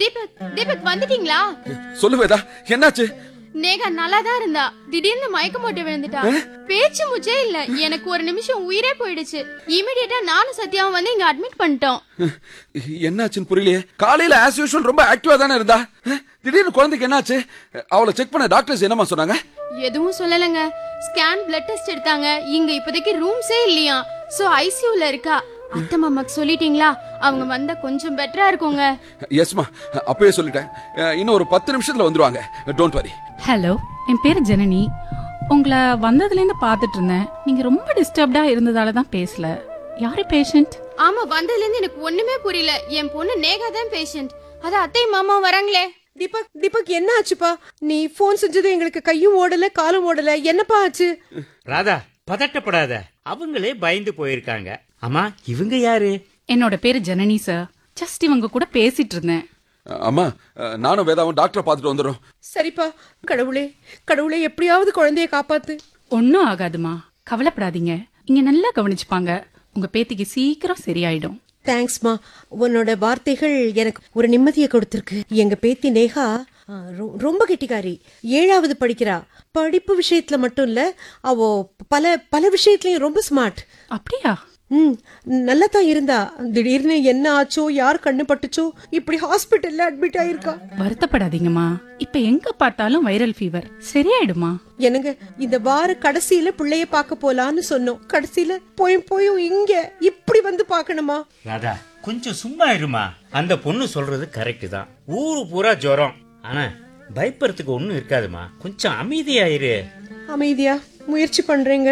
தீபக் தீபக் வந்துட்டீங்களா சொல்லு வேதா என்னாச்சு நேகா நல்லா தான் இருந்தா திடீர்னு மயக்க போட்டு விழுந்துட்டா பேச்சு முச்சே இல்ல எனக்கு ஒரு நிமிஷம் உயிரே போயிடுச்சு இமிடியேட்டா நானும் சத்யாவும் வந்து இங்க அட்மிட் பண்ணிட்டோம் என்னாச்சுன்னு புரியலையே காலையில ஆஸ் யூஷுவல் ரொம்ப ஆக்டிவா தானே இருந்தா அஹ், திடீர்னு குழந்தைக்கு என்னாச்சு அவளை செக் பண்ண டாக்டர்ஸ் என்னமா சொன்னாங்க எதுவும் சொல்லலங்க ஸ்கேன் பிளட் டெஸ்ட் எடுத்தாங்க இங்க இப்போதைக்கு ரூம்ஸே இல்லையா சோ ஐசியூல இருக்கா அத்தை மாமாக்கு சொல்லிட்டீங்களா அவங்க வந்தா கொஞ்சம் பெட்டரா இருக்குங்க எஸ்மா அப்பயே சொல்லிட்டேன் அஹ், இன்னும் ஒரு பத்து நிமிஷத்துல வந்துருவாங்க டோன்ட் வரி ஹலோ என் பேர் ஜனனி உங்களை வந்ததுலேருந்து பார்த்துட்டு இருந்தேன் நீங்க ரொம்ப டிஸ்டர்ப்டா இருந்ததால தான் பேசல யாரு பேஷண்ட் ஆமா வந்ததுல இருந்து எனக்கு ஒண்ணுமே புரியல என் பொண்ணு நேகா தான் பேஷண்ட் அதான் அத்தை மாமா வராங்களே தீபக் தீபக் என்ன ஆச்சுப்பா நீ ஃபோன் செஞ்சது எங்களுக்கு கையும் ஓடல காலும் ஓடல என்னப்பா ஆச்சு ராதா பதட்டப்படாத அவங்களே பயந்து போயிருக்காங்க அம்மா இவங்க யாரு என்னோட பேர் ஜனனி சார் ஜஸ்ட் இவங்க கூட பேசிட்டு இருந்தேன் அஹ், அம்மா அஹ், நானும் வேதாவும் டாக்டரை பார்த்துட்டு வந்துடுறோம் சரிப்பா கடவுளே கடவுளே எப்படியாவது குழந்தைய காப்பாத்து ஒன்றும் ஆகாதுமா கவலைப்படாதீங்க இங்க நல்லா கவனிச்சுப்பாங்க உங்க பேத்திக்கு சீக்கிரம் சரியாயிடும் தேங்க்ஸ்மா உன்னோட வார்த்தைகள் எனக்கு ஒரு நிம்மதியை கொடுத்திருக்கு எங்க பேத்தி நேஹா ஆ, ரொ- ரொம்ப கெட்டிக்காரி ஏழாவது படிக்கிறா படிப்பு விஷயத்துல மட்டும் இல்ல அவ பல பல விஷயத்துலயும் ரொம்ப ஸ்மார்ட் அப்படியா ம் நல்லா தான் இருந்தா திடீர்னு என்ன ஆச்சோ யார் கண்ணு பட்டுச்சோ இப்படி ஹாஸ்பிட்டல்ல அட்மிட் ஆயிருக்கா வருத்தப்படாதீங்கம்மா இப்ப எங்க பார்த்தாலும் வைரல் ஃபீவர் சரியாயிடுமா என்னங்க இந்த வார கடைசியில பிள்ளைய பார்க்க போலான்னு சொன்னோம் கடைசியில போயும் போயும் இங்க இப்படி வந்து பார்க்கணுமா ராதா கொஞ்சம் சும்மா இருமா அந்த பொண்ணு சொல்றது கரெக்ட் தான் ஊரு பூரா ஜுரம் ஆனா பயப்படுறதுக்கு ஒண்ணும் இருக்காதுமா கொஞ்சம் அமைதியாயிரு அமைதியா முயற்சி பண்றேங்க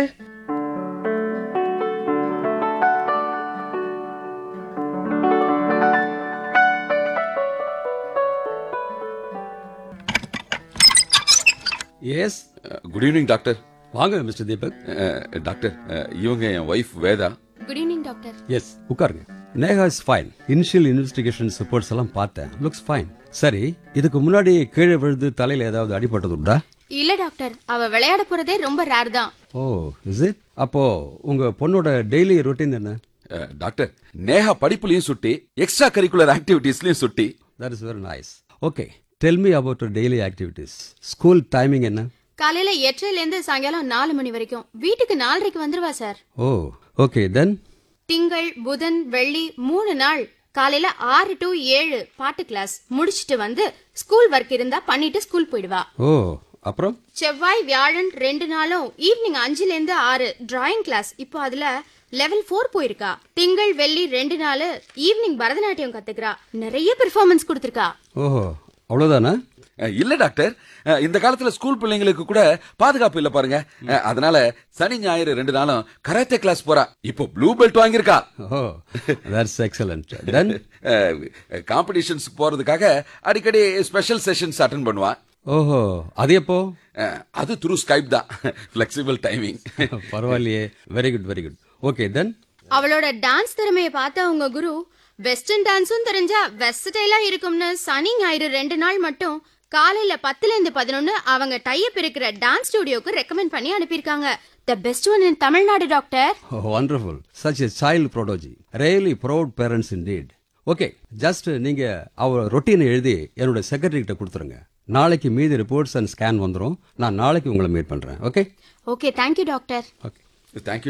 எஸ் குட் ஈவினிங் டாக்டர் வாங்க mister Deepak uh, doctor uh, இவங்க என் wife Veda good evening doctor yes உட்காருங்க Neha is fine initial investigation reports எல்லாம் பார்த்தேன் லுக்ஸ் ஃபைன் சரி இதுக்கு முன்னாடி கீழே விழுந்து தலையில ஏதாவது அடிபட்டது உண்டா இல்ல டாக்டர் அவ விளையாட போறதே ரொம்ப ரேர் தான் ஓ இஸ் இட் அப்போ உங்க பொண்ணோட டெய்லி ரொட்டீன் என்ன அஹ், டாக்டர் நேஹா படிப்புலயும் சுட்டி எக்ஸ்ட்ரா கரிக்குலர் ஆக்டிவிட்டீஸ்லயும் சுட்டி that is very nice okay tell me about daily activities school timing என்ன காலையில எட்டரைல இருந்து சாயங்காலம் நாலு மணி வரைக்கும் வீட்டுக்கு நாலரைக்கு வந்துருவா சார் ஓ ஓகே தென் திங்கள் புதன் வெள்ளி மூணு நாள் காலையில ஆறு டு ஏழு பாட்டு கிளாஸ் முடிச்சிட்டு வந்து ஸ்கூல் ஒர்க் இருந்தா பண்ணிட்டு ஸ்கூல் போயிடுவா ஓ அப்புறம் செவ்வாய் வியாழன் ரெண்டு நாளும் ஈவினிங் அஞ்சுல இருந்து ஆறு டிராயிங் கிளாஸ் இப்போ அதுல லெவல் ஃபோர் போயிருக்கா திங்கள் வெள்ளி ரெண்டு நாள் ஈவினிங் பரதநாட்டியம் கத்துக்கிறா நிறைய பெர்ஃபார்மன்ஸ் கொடுத்துருக்கா ஓஹோ அவ்வளோதானா அஹ், இல்ல டாக்டர் அஹ், இந்த காலத்துல ஸ்கூல் பிள்ளைங்களுக்கு கூட பாதுகாப்பு இல்ல பாருங்க அஹ், அதனால சனி ஞாயிறு ரெண்டு நாளும் கராத்தே கிளாஸ் போறா இப்போ ப்ளூ பெல்ட் வாங்கியிருக்கா oh that's excellent then competitions போறதுக்காக அடிக்கடி ஸ்பெஷல் செஷன்ஸ் அட்டன் பண்ணுவா ஓஹோ அது எப்போ அஹ், அது த்ரூ ஸ்கைப் தான் ஃபிளெக்சிபிள் டைமிங் பரவாயில்லையே very good very good okay then அவளோட டான்ஸ் திறமையை பார்த்த அவங்க குரு வெஸ்டர்ன் டான்ஸும் தெரிஞ்சா வெஸ்டைலா இருக்கும்னு சனி ஞாயிறு ரெண்டு நாள் மட்டும் காலையில பத்துல இருந்து பதினொன்னு அவங்க டைப் இருக்கிற டான்ஸ் ஸ்டுடியோக்கு ரெக்கமெண்ட் பண்ணி அனுப்பியிருக்காங்க the best one in Tamil Nadu doctor wonderful such a child prodigy really proud parents indeed okay just நீங்க அவ ரொட்டீனை எழுதி என்னோட செக்ரட்டரி கிட்ட கொடுத்துருங்க நாளைக்கு மீதி ரிப்போர்ட்ஸ் அண்ட் ஸ்கேன் வந்துடும் நான் நாளைக்கு உங்களை மீட் பண்றேன் okay okay thank you doctor okay thank you